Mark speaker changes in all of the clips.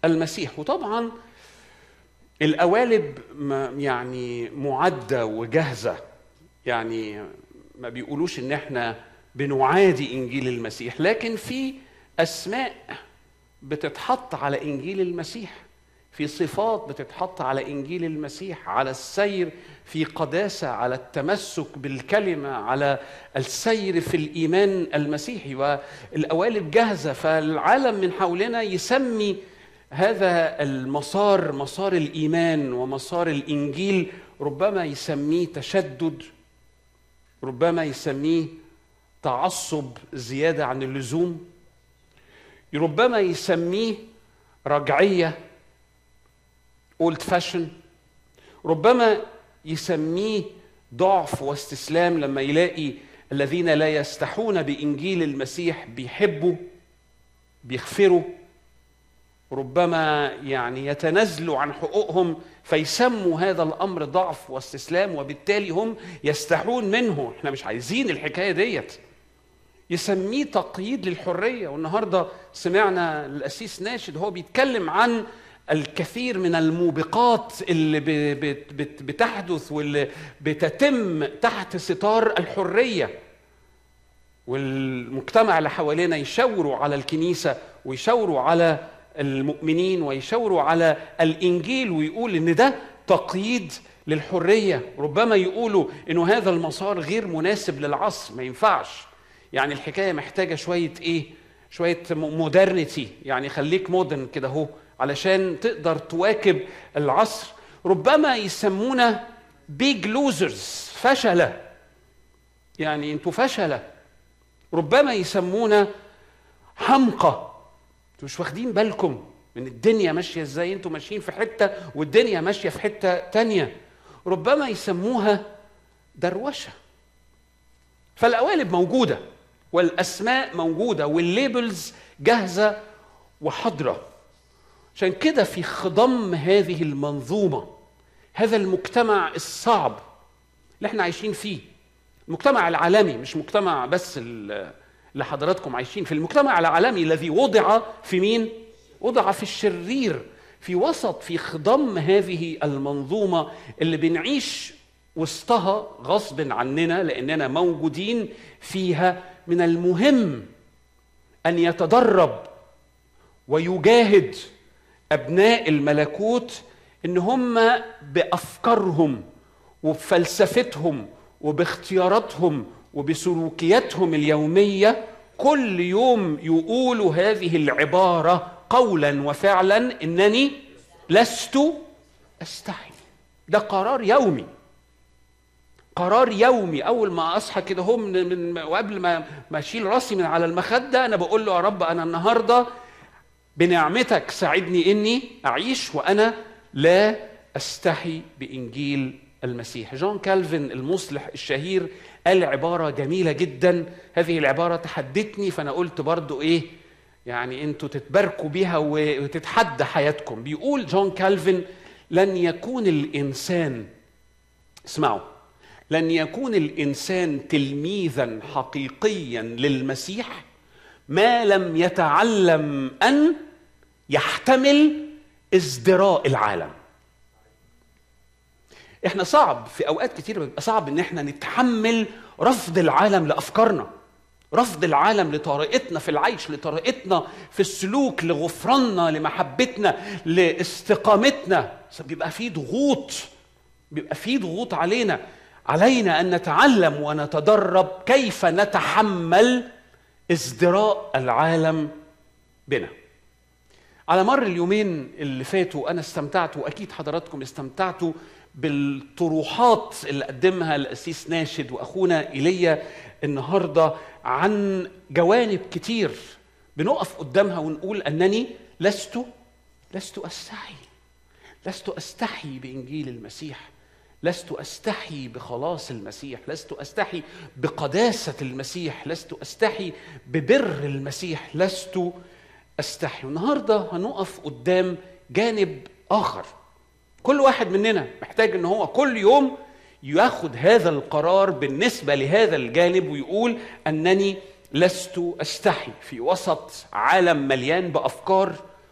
Speaker 1: المسيح وطبعا القوالب ما- يعني معده وجاهزه يعني ما بيقولوش ان احنا بنعادي انجيل المسيح لكن في اسماء بتتحط على انجيل المسيح في صفات بتتحط على انجيل المسيح على السير في قداسه على التمسك بالكلمه على السير في الايمان المسيحي والقوالب جاهزه فالعالم من حولنا يسمي هذا المسار مسار الايمان ومسار الانجيل ربما يسميه تشدد ربما يسميه تعصب زياده عن اللزوم ربما يسميه رجعيه اولد فاشن ربما يسميه ضعف واستسلام لما يلاقي الذين لا يستحون بانجيل المسيح بيحبوا بيغفروا ربما يعني يتنازلوا عن حقوقهم فيسموا هذا الامر ضعف واستسلام وبالتالي هم يستحون منه احنا مش عايزين الحكايه ديت يسميه تقييد للحريه والنهارده سمعنا الاسيس ناشد هو بيتكلم عن الكثير من الموبقات اللي ب- بت- بت- بتحدث واللي بتتم تحت ستار الحريه والمجتمع اللي حوالينا يشاوروا على الكنيسه ويشاوروا على المؤمنين ويشاوروا على الانجيل ويقول ان ده تقييد للحريه ربما يقولوا انه هذا المسار غير مناسب للعصر ما ينفعش يعني الحكايه محتاجه شويه ايه شويه مودرنتي يعني خليك مودرن كده اهو علشان تقدر تواكب العصر ربما يسمونا بيج لوزرز فشله يعني انتوا فشله ربما يسمونا حمقى انتوا مش واخدين بالكم من الدنيا ماشيه ازاي انتوا ماشيين في حته والدنيا ماشيه في حته تانية ربما يسموها دروشه فالقوالب موجوده والاسماء موجوده والليبلز جاهزه وحاضره عشان كده في خضم هذه المنظومه هذا المجتمع الصعب اللي احنا عايشين فيه المجتمع العالمي مش مجتمع بس ال- اللي حضراتكم عايشين في المجتمع العالمي الذي وضع في مين وضع في الشرير في وسط في خضم هذه المنظومه اللي بنعيش وسطها غصب عننا لاننا موجودين فيها من المهم ان يتدرب ويجاهد ابناء الملكوت ان هم بافكارهم وبفلسفتهم وباختياراتهم وبسلوكياتهم اليوميه كل يوم يقولوا هذه العباره قولا وفعلا انني لست استحي ده قرار يومي قرار يومي اول ما اصحى كده هو من, من وقبل ما ما اشيل راسي من على المخده انا بقول له يا رب انا النهارده بنعمتك ساعدني اني اعيش وانا لا استحي بانجيل المسيح جون كالفن المصلح الشهير قال عباره جميله جدا هذه العباره تحدتني فانا قلت برضو ايه يعني انتوا تتباركوا بيها وتتحدى حياتكم بيقول جون كالفن لن يكون الانسان اسمعوا لن يكون الانسان تلميذا حقيقيا للمسيح ما لم يتعلم ان يحتمل ازدراء العالم احنا صعب في اوقات كتير بيبقى صعب ان احنا نتحمل رفض العالم لافكارنا رفض العالم لطريقتنا في العيش لطريقتنا في السلوك لغفراننا لمحبتنا لاستقامتنا بيبقى في ضغوط بيبقى في ضغوط علينا علينا ان نتعلم ونتدرب كيف نتحمل ازدراء العالم بنا على مر اليومين اللي فاتوا انا استمتعت واكيد حضراتكم استمتعتوا بالطروحات اللي قدمها الاسيس ناشد واخونا ايليا النهارده عن جوانب كتير بنقف قدامها ونقول انني لست لست استحي لست استحي بانجيل المسيح لست استحي بخلاص المسيح لست استحي بقداسه المسيح لست استحي ببر المسيح لست استحي النهارده هنقف قدام جانب اخر كل واحد مننا محتاج ان هو كل يوم ياخد هذا القرار بالنسبه لهذا الجانب ويقول انني لست استحي في وسط عالم مليان بافكار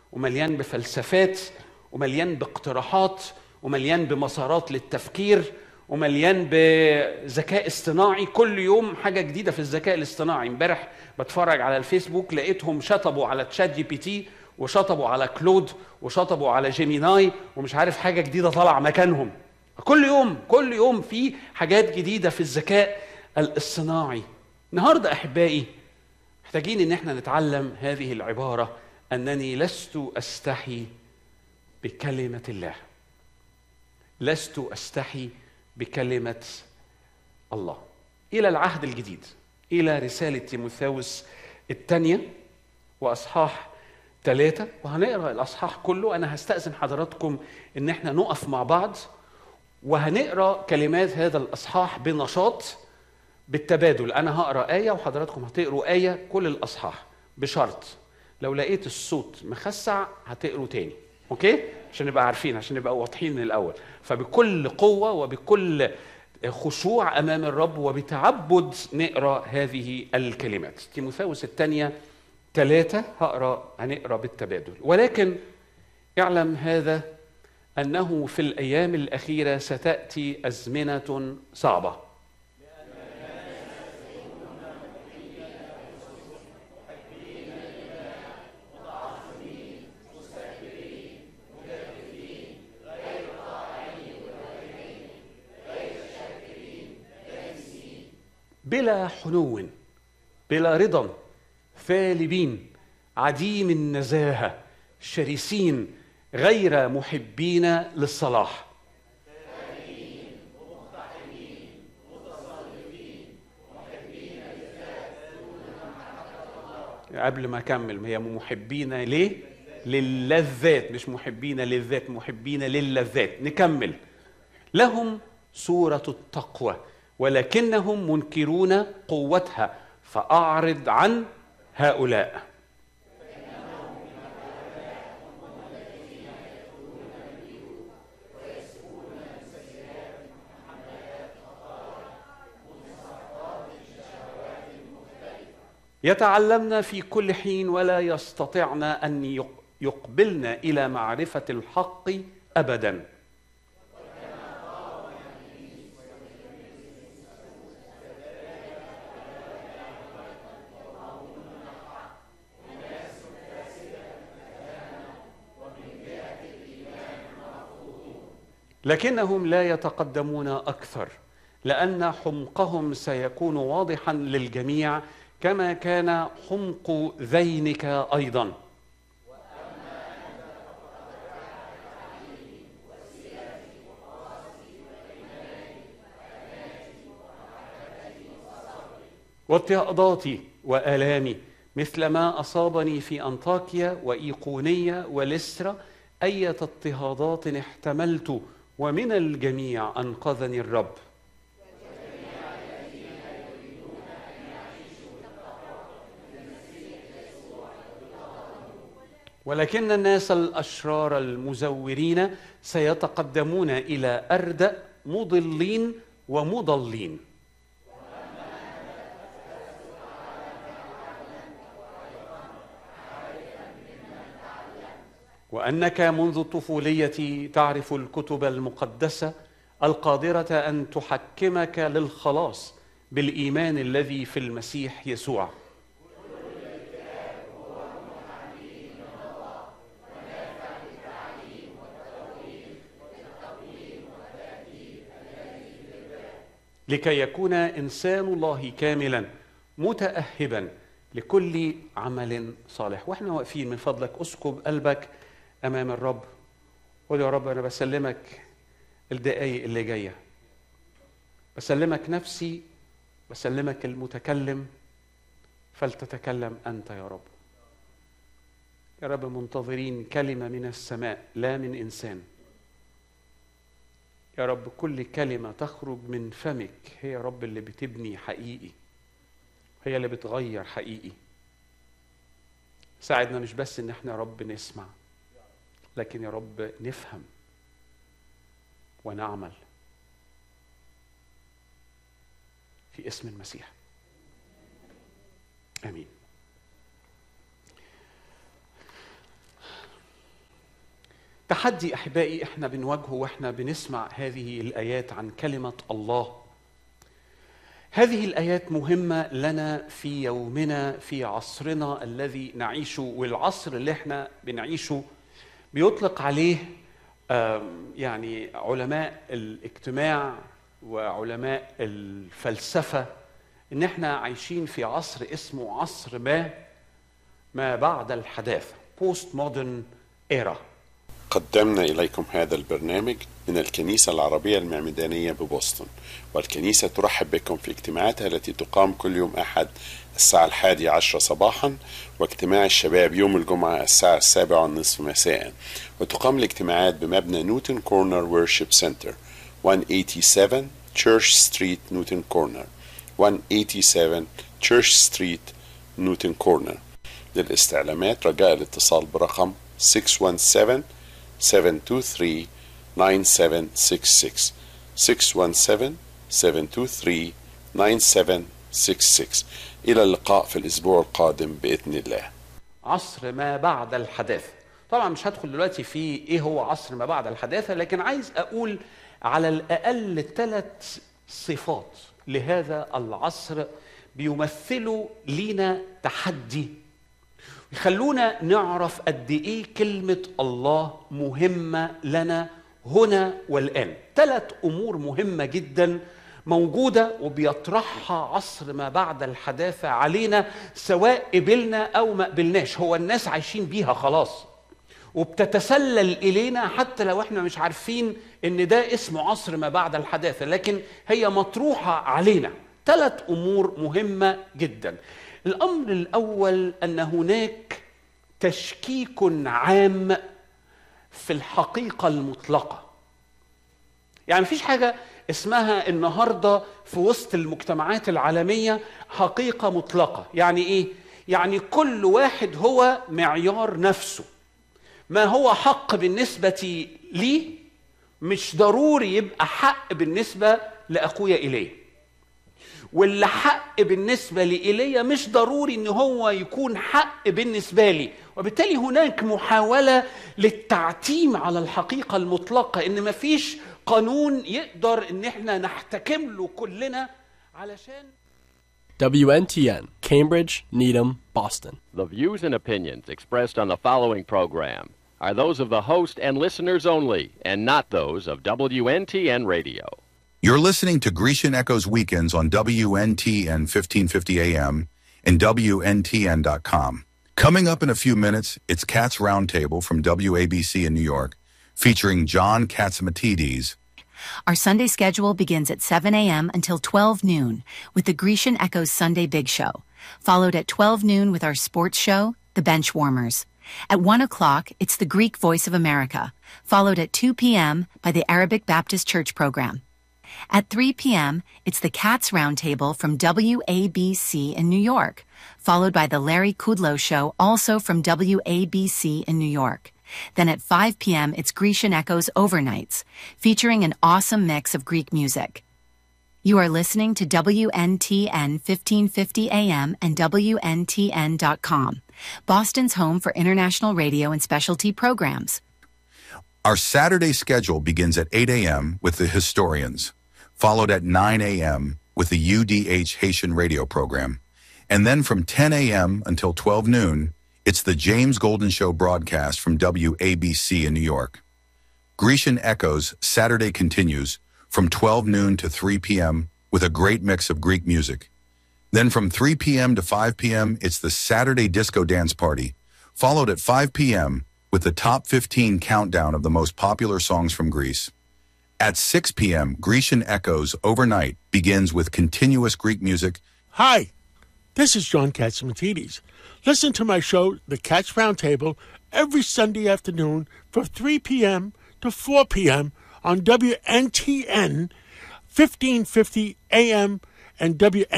Speaker 1: ومليان بفلسفات ومليان باقتراحات ومليان بمسارات للتفكير ومليان بذكاء اصطناعي كل يوم حاجه جديده في الذكاء الاصطناعي امبارح بتفرج على الفيسبوك لقيتهم شطبوا على تشات جي بي تي وشطبوا على كلود وشطبوا على جيميناي ومش عارف حاجه جديده طالعه مكانهم كل يوم كل يوم في حاجات جديده في الذكاء الاصطناعي النهارده احبائي محتاجين ان احنا نتعلم هذه العباره انني لست استحي بكلمه الله لست استحي بكلمه الله الى العهد الجديد الى رساله تيموثاوس الثانيه واصحاح ثلاثة وهنقرا الاصحاح كله انا هستاذن حضراتكم ان احنا نقف مع بعض وهنقرا كلمات هذا الاصحاح بنشاط بالتبادل انا هقرا ايه وحضراتكم هتقروا ايه كل الاصحاح بشرط لو لقيت الصوت مخسع هتقروا تاني اوكي عشان نبقى عارفين عشان نبقى واضحين من الاول فبكل قوه وبكل خشوع امام الرب وبتعبد نقرا هذه الكلمات تيموثاوس الثانيه ثلاثه هقرا هنقرا بالتبادل ولكن اعلم هذا انه في الايام الاخيره ستاتي ازمنه صعبه بلا حنو بلا رضا ثالبين عديم النزاهه شرسين غير محبين للصلاح قبل ما اكمل هي محبين ليه للذات مش محبين للذات محبين للذات نكمل لهم صوره التقوى ولكنهم منكرون قوتها فاعرض عن هؤلاء يتعلمن في كل حين ولا يستطعن ان يقبلن الى معرفه الحق ابدا لكنهم لا يتقدمون اكثر لان حمقهم سيكون واضحا للجميع كما كان حمق ذينك ايضا واضطهاداتي والامي مثل ما اصابني في انطاكيا وايقونيه ولسرا ايه اضطهادات احتملت ومن الجميع انقذني الرب ولكن الناس الاشرار المزورين سيتقدمون الى اردأ مضلين ومضلين وانك منذ الطفوليه تعرف الكتب المقدسه القادره ان تحكمك للخلاص بالايمان الذي في المسيح يسوع لكي يكون انسان الله كاملا متاهبا لكل عمل صالح واحنا واقفين من فضلك اسكب قلبك امام الرب قول يا رب انا بسلمك الدقايق اللي جايه بسلمك نفسي بسلمك المتكلم فلتتكلم انت يا رب يا رب منتظرين كلمه من السماء لا من انسان يا رب كل كلمه تخرج من فمك هي يا رب اللي بتبني حقيقي هي اللي بتغير حقيقي ساعدنا مش بس ان احنا يا رب نسمع لكن يا رب نفهم ونعمل في اسم المسيح امين تحدي احبائي احنا بنواجهه واحنا بنسمع هذه الايات عن كلمه الله هذه الايات مهمه لنا في يومنا في عصرنا الذي نعيشه والعصر اللي احنا بنعيشه بيطلق عليه يعني علماء الاجتماع وعلماء الفلسفه ان احنا عايشين في عصر اسمه عصر ما ما بعد الحداثه بوست مودرن ايرا
Speaker 2: قدمنا إليكم هذا البرنامج من الكنيسة العربية المعمدانية ببoston والكنيسة ترحب بكم في اجتماعاتها التي تقام كل يوم أحد الساعة الحادية عشرة صباحا واجتماع الشباب يوم الجمعة الساعة السابعة والنصف مساء وتقام الاجتماعات بمبنى نيوتن كورنر وورشيب سنتر 187 تشيرش ستريت نيوتن كورنر 187 تشيرش ستريت نيوتن كورنر للاستعلامات رجاء الاتصال برقم 617 723 9766 617 723 9766 إلى اللقاء في الأسبوع القادم بإذن الله
Speaker 1: عصر ما بعد الحداثة طبعا مش هدخل دلوقتي في ايه هو عصر ما بعد الحداثة لكن عايز اقول على الاقل ثلاث صفات لهذا العصر بيمثلوا لينا تحدي يخلونا نعرف قد ايه كلمة الله مهمة لنا هنا والآن ثلاث أمور مهمة جدا موجودة وبيطرحها عصر ما بعد الحداثة علينا سواء قبلنا أو ما قبلناش هو الناس عايشين بيها خلاص وبتتسلل إلينا حتى لو احنا مش عارفين إن ده اسمه عصر ما بعد الحداثة لكن هي مطروحة علينا ثلاث أمور مهمة جدا الأمر الأول أن هناك تشكيك عام في الحقيقة المطلقة يعني مفيش حاجة اسمها النهاردة في وسط المجتمعات العالمية حقيقة مطلقة يعني إيه؟ يعني كل واحد هو معيار نفسه ما هو حق بالنسبة لي مش ضروري يبقى حق بالنسبة لأخويا إليه واللي حق بالنسبة لإيليا مش ضروري إن هو يكون حق بالنسبة لي وبالتالي هناك محاولة للتعتيم على الحقيقة المطلقة إن مفيش قانون يقدر إن إحنا نحتكم له كلنا علشان
Speaker 3: WNTN, Cambridge, Needham, Boston.
Speaker 4: The views and opinions expressed on the following program are those of the host and listeners only, and not those of WNTN Radio.
Speaker 5: You're listening to Grecian Echoes Weekends on WNTN 1550 AM and WNTN.com. Coming up in a few minutes, it's Cats Roundtable from WABC in New York, featuring John Katsimatidis.
Speaker 6: Our Sunday schedule begins at 7 a.m. until 12 noon with the Grecian Echoes Sunday Big Show, followed at 12 noon with our sports show, The Bench Warmers. At 1 o'clock, it's the Greek Voice of America, followed at 2 p.m. by the Arabic Baptist Church program. At 3 p.m., it's the Cats Roundtable from WABC in New York, followed by the Larry Kudlow Show, also from WABC in New York. Then at 5 p.m., it's Grecian Echoes Overnights, featuring an awesome mix of Greek music. You are listening to WNTN 1550 AM and WNTN.com, Boston's home for international radio and specialty programs.
Speaker 5: Our Saturday schedule begins at 8 a.m. with the Historians, followed at 9 a.m. with the UDH Haitian radio program. And then from 10 a.m. until 12 noon, it's the James Golden Show broadcast from WABC in New York. Grecian Echoes Saturday continues from 12 noon to 3 p.m. with a great mix of Greek music. Then from 3 p.m. to 5 p.m., it's the Saturday Disco Dance Party, followed at 5 p.m. with the top 15 countdown of the most popular songs from Greece. At 6 p.m., Grecian Echoes Overnight begins with continuous Greek music.
Speaker 7: Hi, this is John Katsimatidis. Listen to my show, The Cats Roundtable, every Sunday afternoon from 3 p.m. to 4 p.m. on WNTN 1550 AM and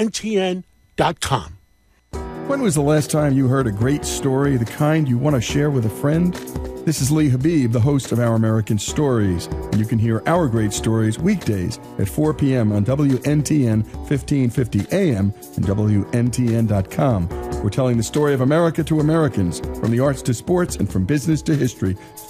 Speaker 7: WNTN.com.
Speaker 8: When was the last time you heard a great story, the kind you want to share with a friend? This is Lee Habib, the host of Our American Stories, and you can hear our great stories weekdays at 4 p.m. on WNTN 1550 AM and WNTN.com. We're telling the story of America to Americans, from the arts to sports and from business to history,